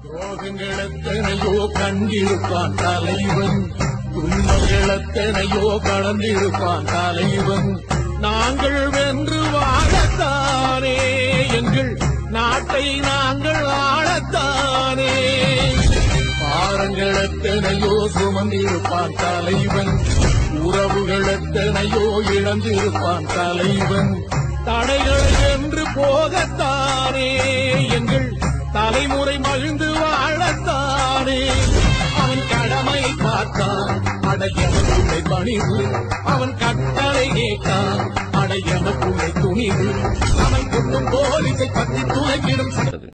துரோகங்கள் எத்தனையோ கண்டிருப்பான் தலைவன் துன்பங்கள் எத்தனையோ கடந்திருப்பான் தலைவன் நாங்கள் வென்று வாழத்தானே எங்கள் நாட்டை நாங்கள் ஆளத்தானே பாரங்கள் எத்தனையோ சுமந்திருப்பான் தலைவன் உறவுகள் எத்தனையோ இழந்திருப்பான் தலைவன் தடைகளை என்று போகத்தானே எங்கள் தலைமுறை மகிழ்ந்து வாழத்தானே அவன் கடமை பார்த்தான் அடையவனுடைய பணிவு அவன் கட்டளை கேட்டான் அடையவனுடைய துணிவு அவன் கொண்டும் போலீசை பற்றி துளைக்கிடும்